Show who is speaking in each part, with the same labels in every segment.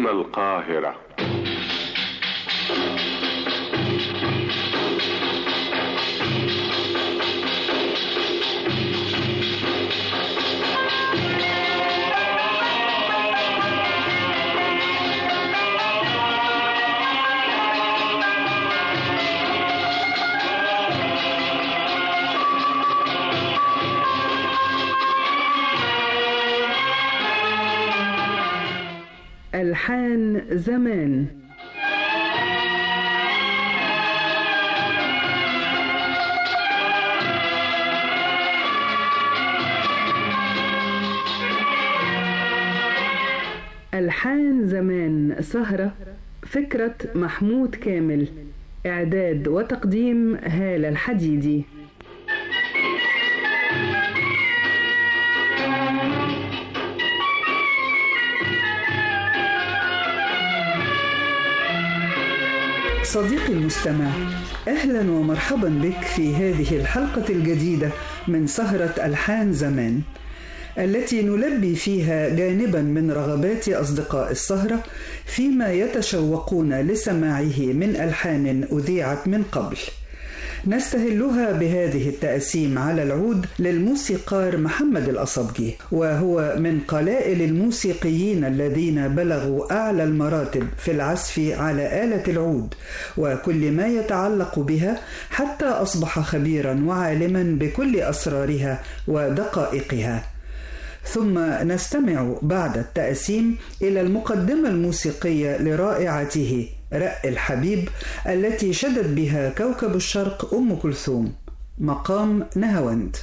Speaker 1: هنا القاهرة
Speaker 2: ألحان زمان ألحان زمان سهرة فكرة محمود كامل إعداد وتقديم هالة الحديدي
Speaker 3: صديقي المستمع اهلا ومرحبا بك في هذه الحلقه الجديده من سهره الحان زمان التي نلبي فيها جانبا من رغبات اصدقاء السهره فيما يتشوقون لسماعه من الحان اذيعت من قبل نستهلها بهذه التأسيم على العود للموسيقار محمد الأصبجي وهو من قلائل الموسيقيين الذين بلغوا أعلى المراتب في العزف على آلة العود وكل ما يتعلق بها حتى أصبح خبيرا وعالما بكل أسرارها ودقائقها ثم نستمع بعد التأسيم إلى المقدمة الموسيقية لرائعته رق الحبيب التي شدت بها كوكب الشرق أم كلثوم مقام نهاوند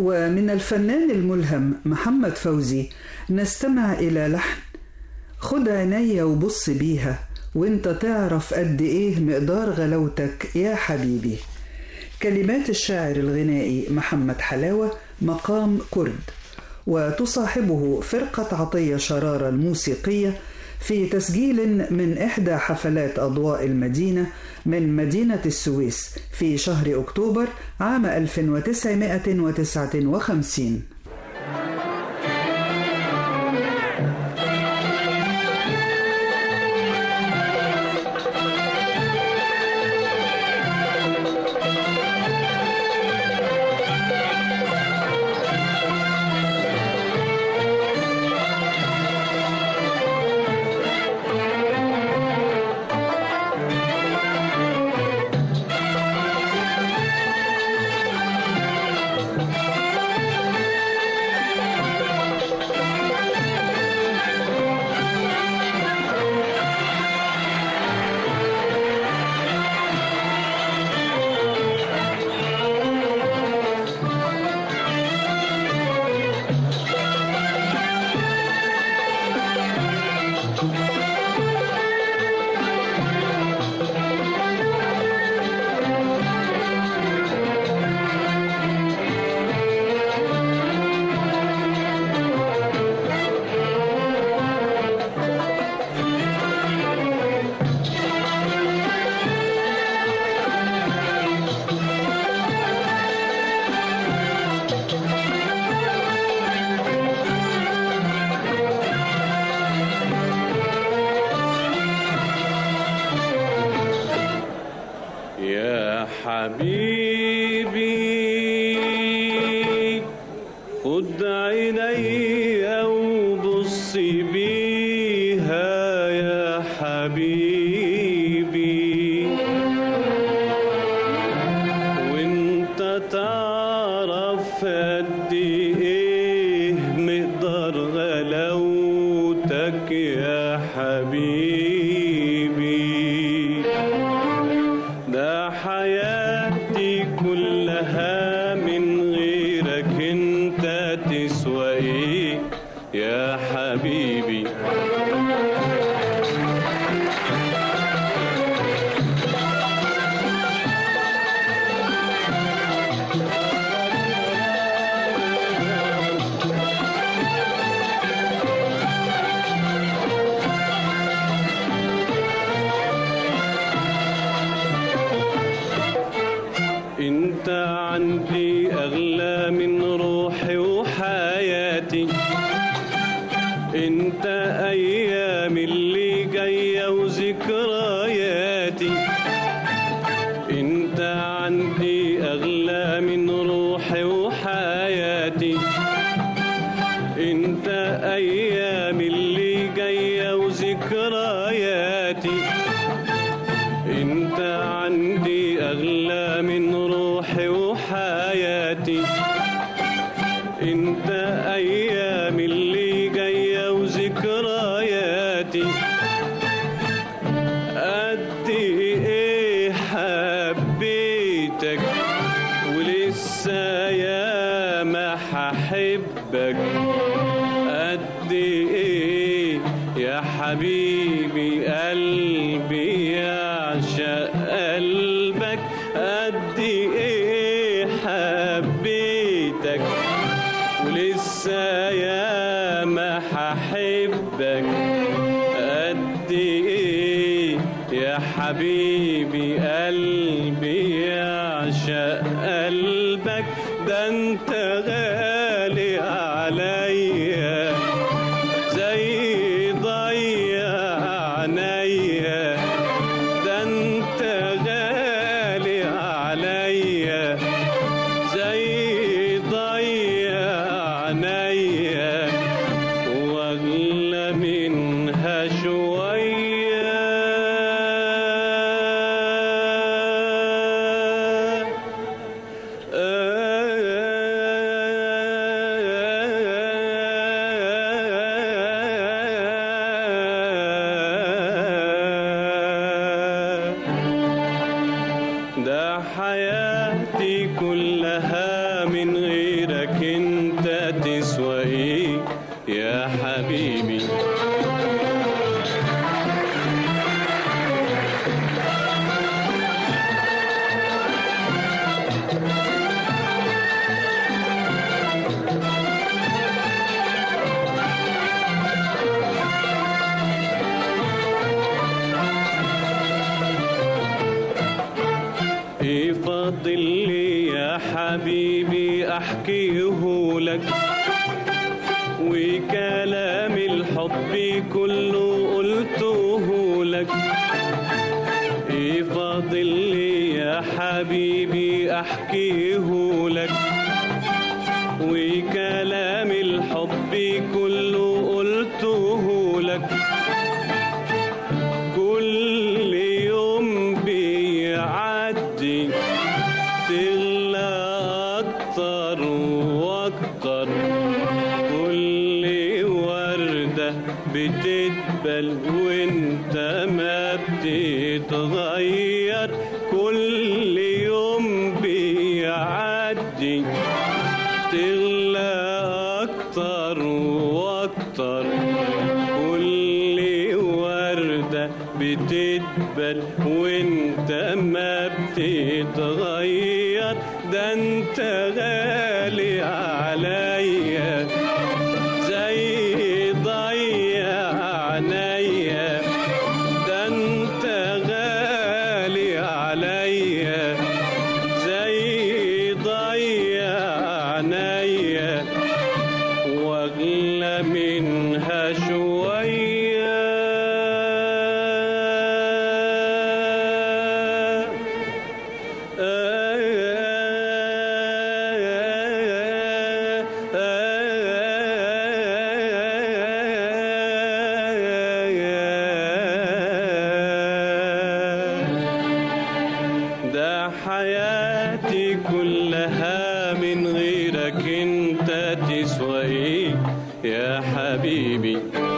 Speaker 3: ومن الفنان الملهم محمد فوزي نستمع إلى لحن خد عينيا وبص بيها وانت تعرف قد ايه مقدار غلاوتك يا حبيبي كلمات الشاعر الغنائي محمد حلاوة مقام كرد وتصاحبه فرقة عطية شرارة الموسيقية في تسجيل من إحدى حفلات أضواء المدينة من مدينة السويس في شهر أكتوبر عام 1959
Speaker 1: يا حبيبي خد عيني وبص بيها يا حبيبي وانت تعرف قد ايه مقدار غلاوتك يا حبيبي ده حياتي كلها من غيرك انت تسوى ايه يا حبيبي انت عندي اغلى من روحي وحياتي انت ايام اللي جايه وذكرياتي انت عندي اغلى من روحي وحياتي انت ايام اللي جايه وذكرياتي انت عندي اغلى من روحي وحياتي انت ايام اللي جايه وذكرياتي قد ايه حبيتك ولسه يا ما هحبك قد ايه يا حبيبي قلبي يعشق قلبك قد ايه حبيتك ولسه يا ما هحبك قد ايه يا حبيبي قلبي يعشق قلبك ده انت غالي عليا زي ضيع عينيا ده انت غالي عليا زي ضيع عينيا واغلى منها شويه انت تسوى ايه يا حبيبي ايه فاضل لي يا حبيبي احكيه لك وكلام الحب كله قلته لك ايه فاضل لي يا حبيبي احكيه لك وكلام الحب كله قلته لك كل يوم بيعدي تغلى أكتر وأكتر كل وردة بتدبل وانت ما بتتغير كل يوم بيعدي تغلى أكتر وأكتر كل وردة بتدبل وانت ما بتتغير ده انت غالي عليا زي ضيع عينيا ده انت غالي عليا زي ضيع عينيا واغلى منها شويه ده حياتي كلها من غيرك انت تسوى ايه يا حبيبي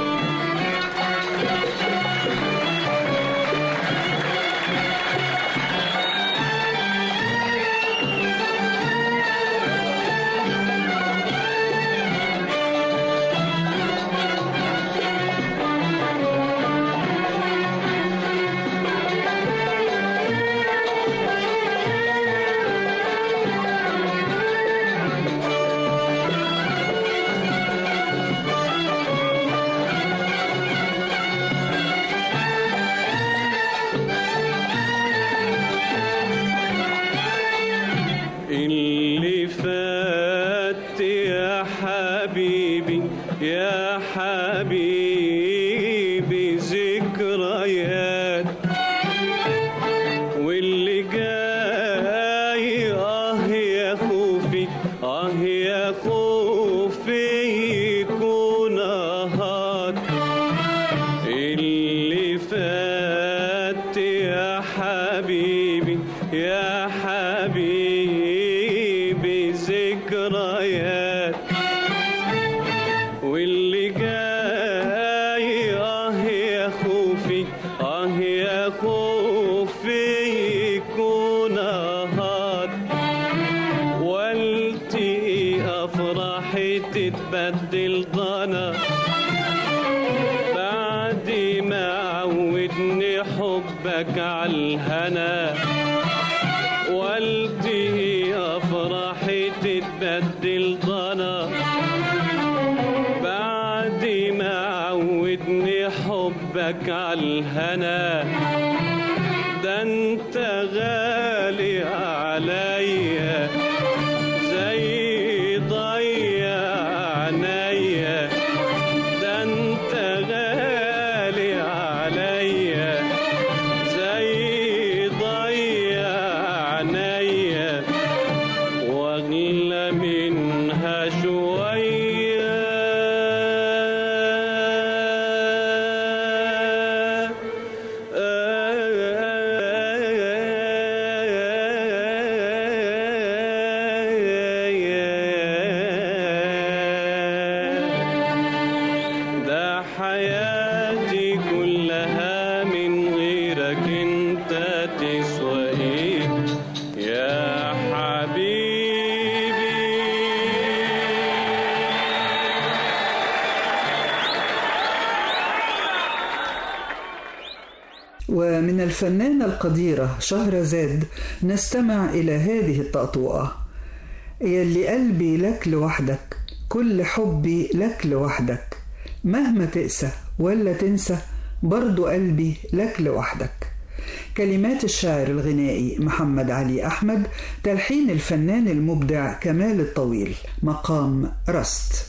Speaker 1: اللي فات يا حبيبي يا حبيبي ذكريات واللي جاي اه يا خوفي اه يا خوفي يكون هات اللي فات يا حبيبي يا حبيبي ذكريات واللي جاي اه يا خوفي اه يا خوفي يكون هات والتقي افراحي تتبدل ضنا بعد ما عودني حبك على الهنا والتقي افراحي تتبدل ضنا بعد ما عودني حبك على الهنا ده انت غالي عليا زي ضيع عينيا ده انت غالي عليا زي ضيع عينيا واغلى منها شوية ده حياتي كلها من غيرك انت تسوى ايه يا حبيبي
Speaker 3: ومن الفنانة القديرة شهرزاد نستمع إلى هذه الطأطوئة يلي قلبي لك لوحدك كل حبي لك لوحدك مهما تقسى ولا تنسى برضو قلبي لك لوحدك كلمات الشاعر الغنائي محمد علي أحمد تلحين الفنان المبدع كمال الطويل مقام رست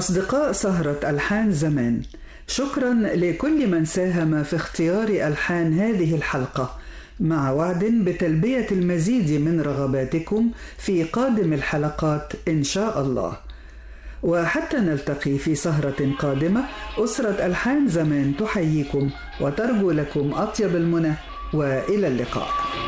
Speaker 3: أصدقاء سهرة ألحان زمان شكرا لكل من ساهم في اختيار ألحان هذه الحلقة مع وعد بتلبية المزيد من رغباتكم في قادم الحلقات إن شاء الله وحتى نلتقي في سهرة قادمة أسرة ألحان زمان تحييكم وترجو لكم أطيب المنى وإلى اللقاء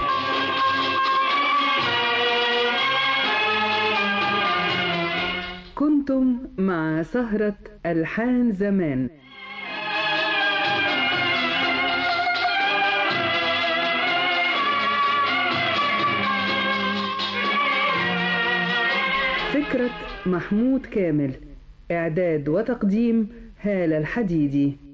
Speaker 2: كنتم مع سهرة ألحان زمان فكرة محمود كامل إعداد وتقديم هالة الحديدي